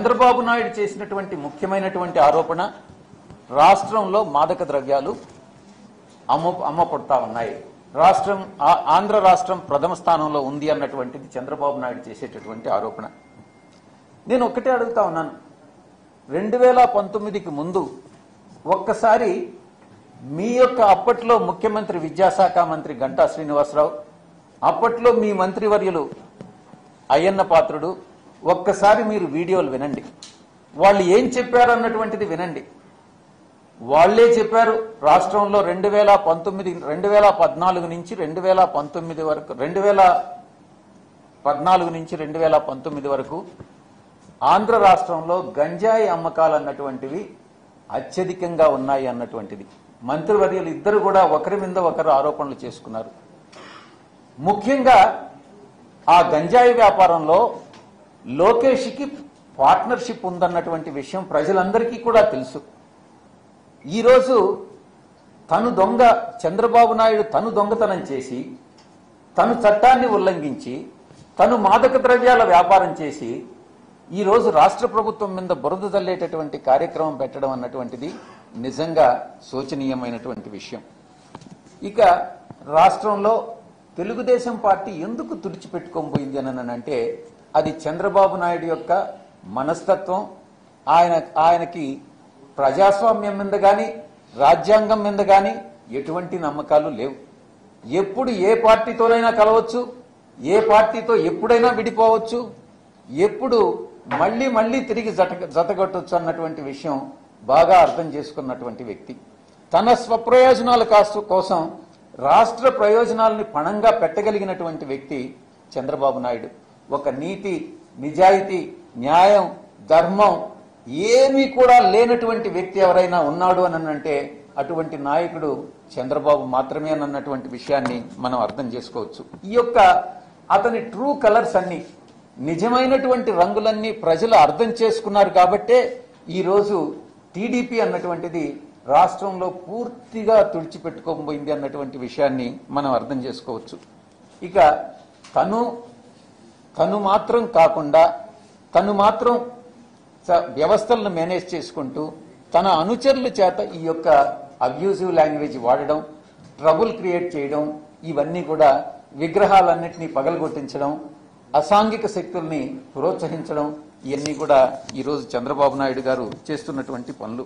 చంద్రబాబు నాయుడు చేసినటువంటి ముఖ్యమైనటువంటి ఆరోపణ రాష్ట్రంలో మాదక ద్రవ్యాలు అమ్మ అమ్మపడతా ఉన్నాయి రాష్ట్రం ఆ- ఆంధ్ర రాష్ట్రం ప్రథమ స్థానంలో ఉంది అన్నటువంటిది చంద్రబాబు నాయుడు చేసేటటువంటి ఆరోపణ నేను ఒక్కటే అడుగుతా ఉన్నాను రెండు వేల పంతొమ్మిదికి ముందు ఒక్కసారి మీ యొక్క అప్పట్లో ముఖ్యమంత్రి విద్యాశాఖ మంత్రి గంటా శ్రీనివాసరావు అప్పట్లో మీ మంత్రివర్యులు అయ్యన్న పాత్రుడు ఒక్కసారి మీరు వీడియోలు వినండి వాళ్ళు ఏం చెప్పారు అన్నటువంటిది వినండి వాళ్లే చెప్పారు రాష్ట్రంలో రెండు వేల పంతొమ్మిది రెండు వేల పద్నాలుగు నుంచి రెండు వేల పంతొమ్మిది వరకు రెండు వేల పద్నాలుగు నుంచి రెండు వేల పంతొమ్మిది వరకు ఆంధ్ర రాష్ట్రంలో గంజాయి అమ్మకాలు అన్నటువంటివి అత్యధికంగా ఉన్నాయి అన్నటువంటిది మంత్రివర్యులు ఇద్దరు కూడా ఒకరి మీద ఒకరు ఆరోపణలు చేసుకున్నారు ముఖ్యంగా ఆ గంజాయి వ్యాపారంలో లోకేష్కి పార్ట్నర్షిప్ ఉందన్నటువంటి విషయం ప్రజలందరికీ కూడా తెలుసు ఈరోజు తను దొంగ చంద్రబాబు నాయుడు తను దొంగతనం చేసి తను చట్టాన్ని ఉల్లంఘించి తను మాదక ద్రవ్యాల వ్యాపారం చేసి ఈరోజు రాష్ట్ర ప్రభుత్వం మీద బురద జల్లేటటువంటి కార్యక్రమం పెట్టడం అన్నటువంటిది నిజంగా శోచనీయమైనటువంటి విషయం ఇక రాష్ట్రంలో తెలుగుదేశం పార్టీ ఎందుకు తుడిచిపెట్టుకోబోయింది అని అంటే అది చంద్రబాబు నాయుడు యొక్క మనస్తత్వం ఆయన ఆయనకి ప్రజాస్వామ్యం మీద కానీ రాజ్యాంగం మీద కానీ ఎటువంటి నమ్మకాలు లేవు ఎప్పుడు ఏ పార్టీతోనైనా కలవచ్చు ఏ పార్టీతో ఎప్పుడైనా విడిపోవచ్చు ఎప్పుడు మళ్ళీ మళ్ళీ తిరిగి జత జతగట్టొచ్చు అన్నటువంటి విషయం బాగా అర్థం చేసుకున్నటువంటి వ్యక్తి తన స్వప్రయోజనాల కాస్త కోసం రాష్ట్ర ప్రయోజనాలని పణంగా పెట్టగలిగినటువంటి వ్యక్తి చంద్రబాబు నాయుడు ఒక నీతి నిజాయితీ న్యాయం ధర్మం ఏమీ కూడా లేనటువంటి వ్యక్తి ఎవరైనా ఉన్నాడు అని అంటే అటువంటి నాయకుడు చంద్రబాబు మాత్రమే అన్నటువంటి విషయాన్ని మనం అర్థం చేసుకోవచ్చు ఈ యొక్క అతని ట్రూ కలర్స్ అన్ని నిజమైనటువంటి రంగులన్నీ ప్రజలు అర్థం చేసుకున్నారు కాబట్టే ఈరోజు టీడీపీ అన్నటువంటిది రాష్ట్రంలో పూర్తిగా తుడిచిపెట్టుకోబోయింది అన్నటువంటి విషయాన్ని మనం అర్థం చేసుకోవచ్చు ఇక తను తను మాత్రం కాకుండా తను మాత్రం స- వ్యవస్థలను మేనేజ్ చేసుకుంటూ తన అనుచరుల చేత ఈ యొక్క అబ్యూజివ్ లాంగ్వేజ్ వాడడం ట్రబుల్ క్రియేట్ చేయడం ఇవన్నీ కూడా విగ్రహాలన్నింటినీ పగలగొట్టించడం అసాంఘిక శక్తుల్ని ప్రోత్సహించడం ఇవన్నీ కూడా ఈరోజు చంద్రబాబు నాయుడు గారు చేస్తున్నటువంటి పనులు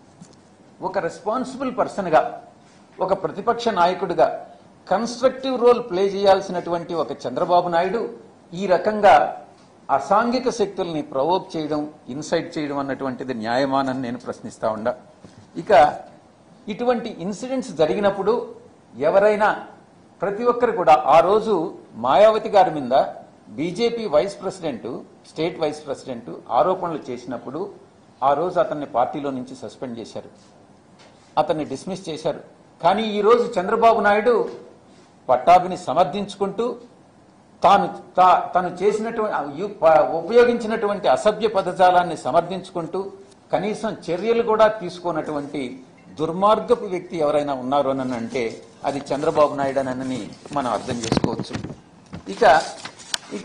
ఒక రెస్పాన్సిబుల్ పర్సన్గా ఒక ప్రతిపక్ష నాయకుడిగా కన్స్ట్రక్టివ్ రోల్ ప్లే చేయాల్సినటువంటి ఒక చంద్రబాబు నాయుడు ఈ రకంగా అసాంఘిక శక్తుల్ని ప్రవోక్ చేయడం ఇన్సైట్ చేయడం అన్నటువంటిది న్యాయమానని నేను ప్రశ్నిస్తా ఉండా ఇక ఇటువంటి ఇన్సిడెంట్స్ జరిగినప్పుడు ఎవరైనా ప్రతి ఒక్కరు కూడా ఆ రోజు మాయావతి గారి మీద BJP vice president state vice president ఆరోపణలు చేసినప్పుడు ఆ రోజు అతన్ని పార్టీలో నుంచి సస్పెండ్ చేశారు అతన్ని డిస్మిస్ చేశారు కానీ ఈ రోజు చంద్రబాబు నాయుడు పట్టాభిని సమర్థించుకుంటూ తాను తా- తను చేసినటువంటి యు- ప- ఉపయోగించినటువంటి అసభ్య పదజాలాన్ని సమర్థించుకుంటూ కనీసం చర్యలు కూడా తీసుకోనటువంటి దుర్మార్గపు వ్యక్తి ఎవరైనా ఉన్నారు అని అంటే అది చంద్రబాబు నాయుడు అని మనం అర్థం చేసుకోవచ్చు ఇక ఇక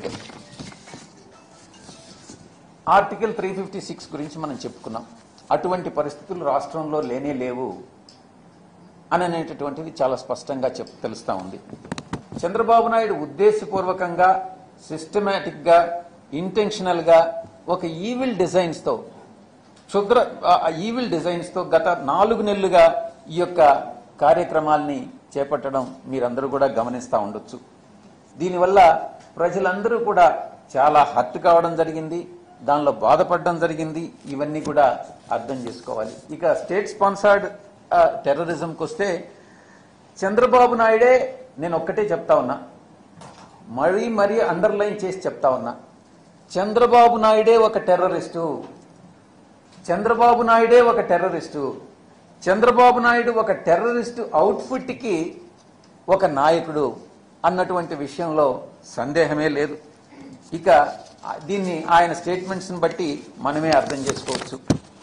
ఆర్టికల్ త్రీ ఫిఫ్టీ సిక్స్ గురించి మనం చెప్పుకున్నాం అటువంటి పరిస్థితులు రాష్ట్రంలో లేనే లేవు అని అనేటటువంటిది చాలా స్పష్టంగా చెప్ తెలుస్తా ఉంది చంద్రబాబు నాయుడు ఉద్దేశపూర్వకంగా సిస్టమేటిక్ గా ఇంటెన్షనల్ గా ఒక ఈవిల్ డిజైన్స్ తో క్షుద్ర ఈవిల్ డిజైన్స్ తో గత నాలుగు నెలలుగా ఈ యొక్క కార్యక్రమాల్ని చేపట్టడం మీరందరూ కూడా గమనిస్తా ఉండొచ్చు దీనివల్ల ప్రజలందరూ కూడా చాలా హర్ట్ కావడం జరిగింది దానిలో బాధపడడం జరిగింది ఇవన్నీ కూడా అర్థం చేసుకోవాలి ఇక స్టేట్ స్పాన్సర్డ్ టెర్రరిజంకి వస్తే చంద్రబాబు నాయుడే నేను ఒక్కటే చెప్తా ఉన్నా మరీ మరీ అండర్లైన్ చేసి చెప్తా ఉన్నా చంద్రబాబు నాయుడే ఒక టెర్రరిస్టు చంద్రబాబు నాయుడే ఒక టెర్రరిస్టు చంద్రబాబు నాయుడు ఒక టెర్రరిస్టు అవుట్ఫిట్కి ఒక నాయకుడు అన్నటువంటి విషయంలో సందేహమే లేదు ఇక దీన్ని ఆయన స్టేట్మెంట్స్ని బట్టి మనమే అర్థం చేసుకోవచ్చు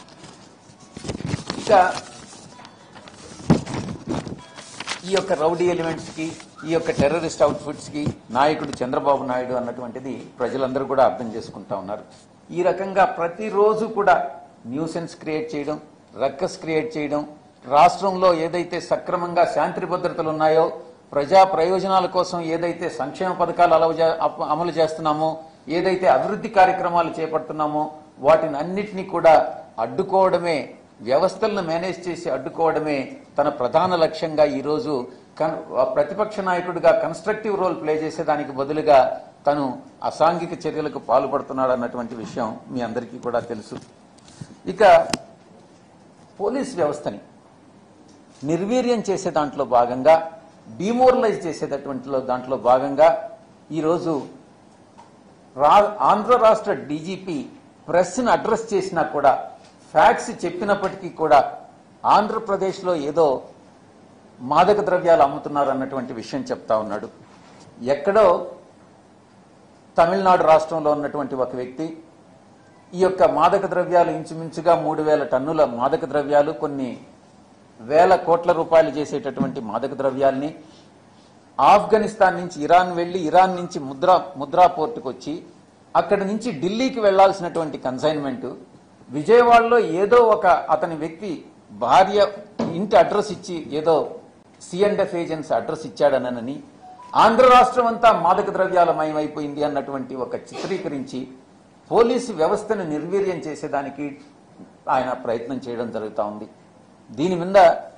ఇక ఈ యొక్క రౌడీ ఎలిమెంట్స్ కి ఈ యొక్క టెర్రరిస్ట్ అవుట్ఫిట్స్ కి నాయకుడు చంద్రబాబు నాయుడు అన్నటువంటిది ప్రజలందరూ కూడా అర్థం చేసుకుంటా ఉన్నారు ఈ రకంగా ప్రతిరోజు కూడా న్యూసెన్స్ క్రియేట్ చేయడం రక్కస్ క్రియేట్ చేయడం రాష్ట్రంలో ఏదైతే సక్రమంగా శాంతి భద్రతలు ఉన్నాయో ప్రజా ప్రయోజనాల కోసం ఏదైతే సంక్షేమ పథకాలు అలవ చే- అప్- అమలు చేస్తున్నామో ఏదైతే అభివృద్ధి కార్యక్రమాలు చేపడుతున్నామో వాటిని అన్నిటినీ కూడా అడ్డుకోవడమే వ్యవస్థలను మేనేజ్ చేసి అడ్డుకోవడమే తన ప్రధాన లక్ష్యంగా ఈరోజు కన్- ప్రతిపక్ష నాయకుడిగా కన్స్ట్రక్టివ్ రోల్ ప్లే చేసేదానికి బదులుగా తను అసాంఘిక చర్యలకు పాల్పడుతున్నాడు అన్నటువంటి విషయం మీ అందరికీ కూడా తెలుసు ఇక పోలీస్ వ్యవస్థని నిర్వీర్యం చేసే దాంట్లో భాగంగా డిమోరలైజ్ చేసేటటువంటి దాంట్లో భాగంగా ఈరోజు రా ఆంధ్ర రాష్ట్ర డీజీపీ ప్రెస్ని అడ్రస్ చేసినా కూడా ఫ్యాక్ట్స్ చెప్పినప్పటికీ కూడా ఆంధ్రప్రదేశ్లో ఏదో మాదక ద్రవ్యాలు అమ్ముతున్నారు అన్నటువంటి విషయం చెప్తా ఉన్నాడు ఎక్కడో తమిళనాడు రాష్ట్రంలో ఉన్నటువంటి ఒక వ్యక్తి ఈ యొక్క మాదక ద్రవ్యాలు ఇంచుమించుగా మూడు వేల టన్నుల మాదక ద్రవ్యాలు కొన్ని వేల కోట్ల రూపాయలు చేసేటటువంటి మాదక ద్రవ్యాల్ని ఆఫ్ఘనిస్తాన్ నుంచి ఇరాన్ వెళ్లి ఇరాన్ నుంచి ముద్రా ముద్రా పోర్టుకు వచ్చి అక్కడి నుంచి ఢిల్లీకి వెళ్లాల్సినటువంటి కన్సైన్మెంట్ విజయవాడలో ఏదో ఒక అతని వ్యక్తి భార్య ఇంటి అడ్రస్ ఇచ్చి ఏదో సిఎండ్ఎఫ్ ఏజెన్సీ అడ్రస్ ఇచ్చాడనని ఆంధ్ర రాష్ట్రం అంతా మాదక ద్రవ్యాలమయమైపోయింది అన్నటువంటి ఒక చిత్రీకరించి పోలీసు వ్యవస్థను నిర్వీర్యం చేసేదానికి ఆయన ప్రయత్నం చేయడం జరుగుతూ ఉంది దీని మీద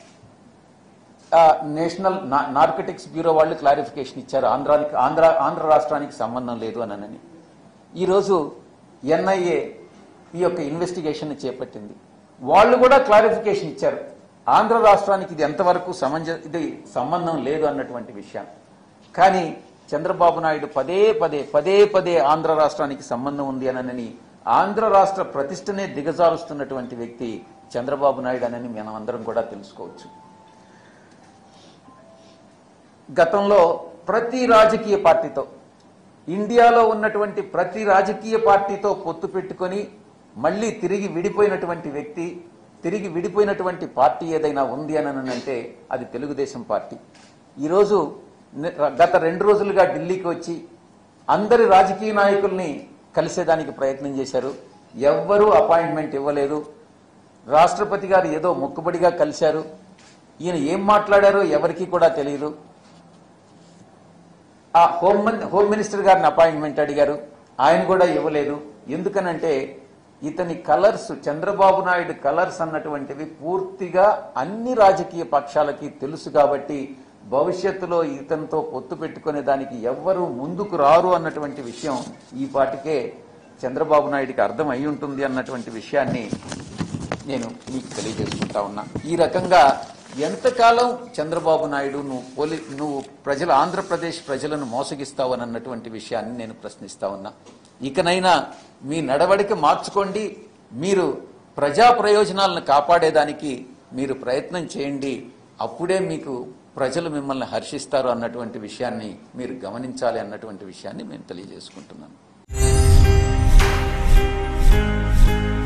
ఆ, నేషనల్ నా- నార్కటిక్స్ బ్యూరో వాళ్ళు క్లారిఫికేషన్ ఇచ్చారు ఆంధ్రానికి ఆంధ్ర ఆంధ్ర రాష్ట్రానికి సంబంధం లేదు అనని ఈరోజు ఎన్ఐఏ ఈ యొక్క ఇన్వెస్టిగేషన్ చేపట్టింది వాళ్ళు కూడా క్లారిఫికేషన్ ఇచ్చారు ఆంధ్ర రాష్ట్రానికి ఇది ఎంతవరకు సమంజ ఇది సంబంధం లేదు అన్నటువంటి విషయం కానీ చంద్రబాబు నాయుడు పదే పదే పదే పదే ఆంధ్ర రాష్ట్రానికి సంబంధం ఉంది అనని ఆంధ్ర రాష్ట్ర ప్రతిష్టనే దిగజారుస్తున్నటువంటి వ్యక్తి చంద్రబాబు నాయుడు అనని మనం అందరం కూడా తెలుసుకోవచ్చు గతంలో ప్రతి రాజకీయ పార్టీతో ఇండియాలో ఉన్నటువంటి ప్రతి రాజకీయ పార్టీతో పొత్తు పెట్టుకొని మళ్ళీ తిరిగి విడిపోయినటువంటి వ్యక్తి తిరిగి విడిపోయినటువంటి పార్టీ ఏదైనా ఉంది అని అంటే అది తెలుగుదేశం పార్టీ ఈరోజు ని- గత రెండు రోజులుగా ఢిల్లీకి వచ్చి అందరి రాజకీయ నాయకుల్ని కలిసేదానికి ప్రయత్నం చేశారు ఎవ్వరూ అపాయింట్మెంట్ ఇవ్వలేదు రాష్ట్రపతి గారు ఏదో మొక్కుబడిగా కలిశారు ఈయన ఏం మాట్లాడారో ఎవరికీ కూడా తెలియదు ఆ హోమ్ మన్- హోమ్ మినిస్టర్ గారిని అపాయింట్మెంట్ అడిగారు ఆయన కూడా ఇవ్వలేదు ఎందుకనంటే ఇతని కలర్స్ చంద్రబాబు నాయుడు కలర్స్ అన్నటువంటివి పూర్తిగా అన్ని రాజకీయ పక్షాలకి తెలుసు కాబట్టి భవిష్యత్తులో ఇతనితో పొత్తు పెట్టుకునే దానికి ఎవ్వరూ ముందుకు రారు అన్నటువంటి విషయం ఈ పాటికే చంద్రబాబు నాయుడికి అర్థం అయి ఉంటుంది అన్నటువంటి విషయాన్ని నేను మీకు తెలియజేసుకుంటా ఉన్నా ఈ రకంగా ఎంతకాలం చంద్రబాబు నాయుడు నువ్వు పోలి నువ్వు ప్రజల ఆంధ్రప్రదేశ్ ప్రజలను మోసగిస్తావని అన్నటువంటి విషయాన్ని నేను ప్రశ్నిస్తా ఉన్నా ఇకనైనా మీ నడవడిక మార్చుకోండి మీరు ప్రజా ప్రయోజనాలను కాపాడేదానికి మీరు ప్రయత్నం చేయండి అప్పుడే మీకు ప్రజలు మిమ్మల్ని హర్షిస్తారు అన్నటువంటి విషయాన్ని మీరు గమనించాలి అన్నటువంటి విషయాన్ని మేము తెలియజేసుకుంటున్నాను